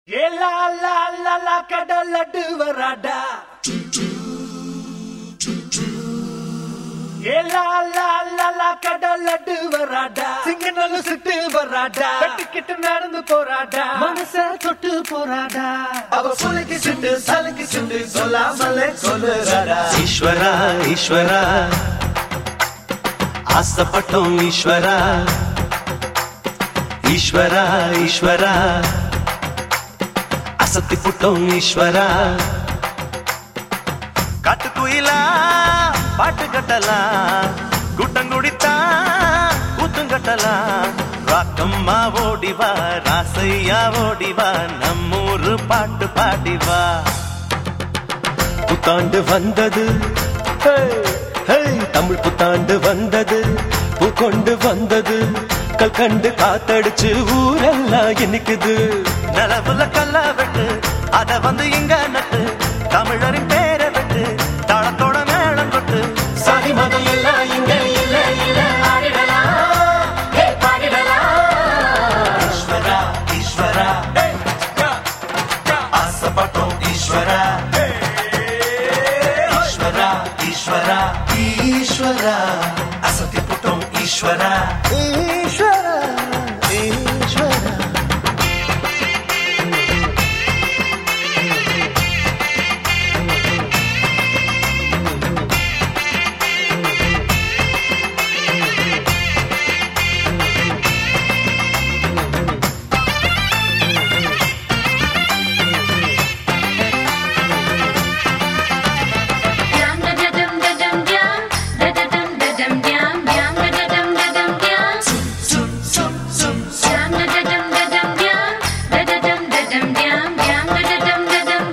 ஏலா லா லா லா கடல் லட்டு வராடா ஏலா லா லா லா கடல் லட்டு வராடா சிங்கனல சுட்டு வராடா கட்டுக்கிட்டு நடந்து போராடா மனச தொட்டு போராடா அவ புலைக்கு சுண்டு சலுக்கு சுண்டு சொல்லாமலே சொல்லுறாடா ஈஸ்வரா ஈஸ்வரா ஆசைப்பட்டோம் ஈஸ்வரா ஈஸ்வரா ஈஸ்வரா அசத்தி புட்டோம் ஈஸ்வரா காட்டுக்குயிலா பாட்டு கட்டலாம் கூட்டம் குடித்தா கூத்தும் கட்டலாம் ராக்கம்மா ஓடிவா ராசையா ஓடிவா நம்மூரு பாட்டு பாடிவா புத்தாண்டு வந்தது ஹே, ஹே, தமிழ் புத்தாண்டு வந்தது பூ கொண்டு வந்தது கல் கண்டு காத்தடிச்சு ஊரெல்லாம் இனிக்குது நிலவுல கல்ல வெட்டு அத வந்து இங்க நட்டு தமிழரின் பேரை வெட்டு தாளத்தோட மேளம் கொட்டு சாதி மதம் எல்லாம் இங்க இல்ல இல்ல ஈஸ்வரா ஈஸ்வரா ஆசைப்பட்டோம் ஈஸ்வரா ஈஸ்வரா ஈஸ்வரா ஈஸ்வரா அசத்தி புட்டோம் ஈஸ்வரா ஈஸ்வரா ஈஸ்வரா Dum da da dum da dum dum, da da dum da dum dum, dum da da dum da dum dum. Dum da da dum da dum dum, da da dum da dum dum, dum da da dum da dum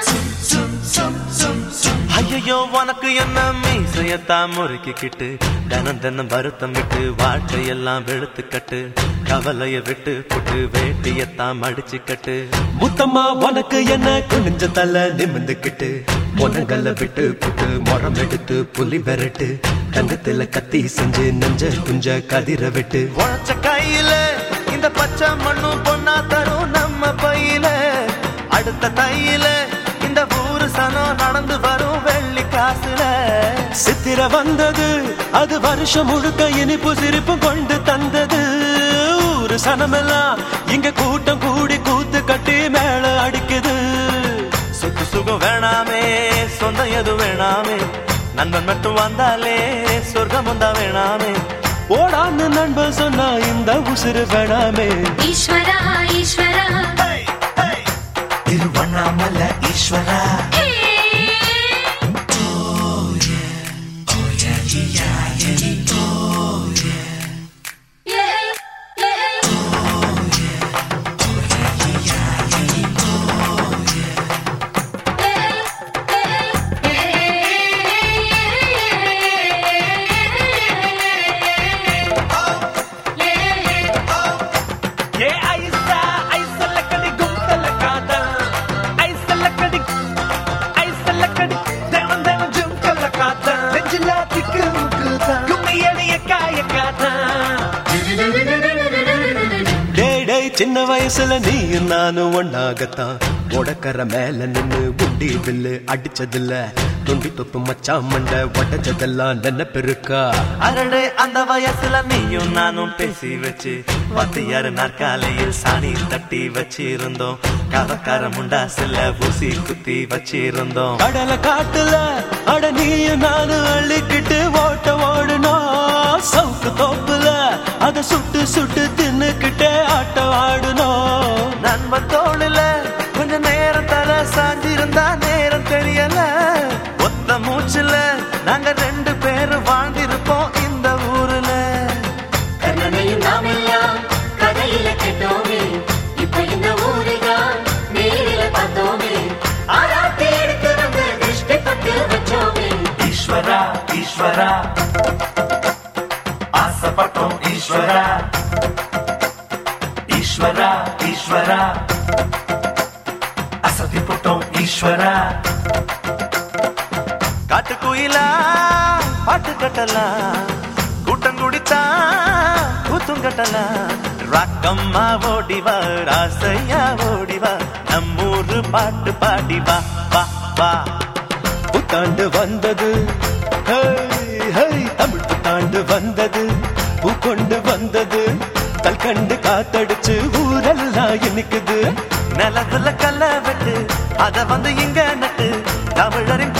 dum. ஐயோ உனக்கு என்ன மீசையத்தான் முறுக்கிக்கிட்டு தினம் தினம் வருத்தம் விட்டு வாழ்க்கையெல்லாம் வெளுத்து கட்டு கவலைய விட்டு புட்டு வேட்டியத்தான் மடிச்சு கட்டு முத்தம்மா உனக்கு என்ன குனிஞ்ச தலை நிமிந்துக்கிட்டு முனங்கல்ல விட்டு புட்டு முறம் எடுத்து புலி விரட்டு தங்கத்துல கத்தி செஞ்சு நெஞ்ச குஞ்ச கதிர விட்டு உழைச்ச கையில இந்த பச்சை மண்ணும் பொண்ணா தரும் நம்ம பையில அடுத்த தையில இந்த ஊரு சனம் நடந்து வரும் வெள்ளி காசுல சித்திர வந்தது அது வருஷம் முழுக்க இனிப்பு சிரிப்பு கொண்டு தந்தது ஊரு சனமெல்லாம் இங்க கூட்டம் கூடி கூத்து கட்டி மேல அடிக்குது சொத்து சுகம் வேணாமே சொந்தம் எது வேணாமே நண்பன் மட்டும் வந்தாலே சொர்க்கம் வந்தா வேணாமே ஓடான்னு நண்பன் சொன்னா இந்த உசுறு வேணாமே ஈஸ்வரா ஈஸ்வரா திருவண்ணாமல ஈஸ்வரா ஹே Yeah, yeah. ஏ ஐசா ஐசல்ல கடி கும்பல காதா ஐசல்ல கடி ஐசல்ல கடி தேவன் தேவன் ஜும்கல்ல காதா நெஞ்சில திக்கு முக்குதா கும்மி அடிய காய காதா டேய் டேய் சின்ன வயசுல நீ நானும் ஒன்னாகத்தான் உடக்கற மேல நின்னு குண்டி வில்லு அடிச்சதில்ல துண்டி தொப்பு மச்சான் மண்ட உடச்சதெல்லாம் நினைப்பிருக்கா அரடே அந்த வயசுல நீயும் நானும் பேசி வச்சு பத்தியாரு நாற்காலையில் சாணி தட்டி வச்சிருந்தோம் கவக்கார முண்டாசில ஊசி குத்தி வச்சிருந்தோம் கடலை காட்டுல அட நீயும் நானும் அள்ளிக்கிட்டு ஓட்ட ஓடணும் சவுக்கு தோப்புல அத சுட்டு சுட்டு தின்னுக்கிட்டே ஆட்டம் ஆடணும் நண்பன் தோளுல கொஞ்ச நேரம் தலை சாஞ்சிருந்தா நேரம் தெரியல ஒத்த மூச்சுல நாங்க ரெண்டு பேரும் வாழ்ந்திருப்போம் இந்த ஊர்ல கண்ணனையும் நாமெல்லாம் கதையில கேட்டோமே இப்ப இந்த ஊரைதான் நேரில பார்த்தோமே ஆராத்தி எடுத்து வந்து திருஷ்டி பட்டு வச்சோமே ஈஸ்வரா ஈஸ்வரா ஆசைப்பட்டோம் ஈஸ்வரா ஈஸ்வரா ஈஸ்வரா அசதி போட்டோம் ஈஸ்வரா காட்டுக்குயிலா பாட்டு கட்டலாம் கூட்டம் குடித்தா கூத்தும் கட்டலாம் ராக்கம்மா ஓடிவா ராசையா ஓடிவா பாட்டு பாடி வா வா வா புத்தாண்டு வந்தது ஹே, ஹே, தமிழ் புத்தாண்டு வந்தது பூ கொண்டு வந்தது கல்கண்டு காத்தடிச்சு ஊரெல்லாம் இனிக்குது நிலத்துல கல்ல வெட்டு அத வந்து இங்க நட்டு தமிழரின்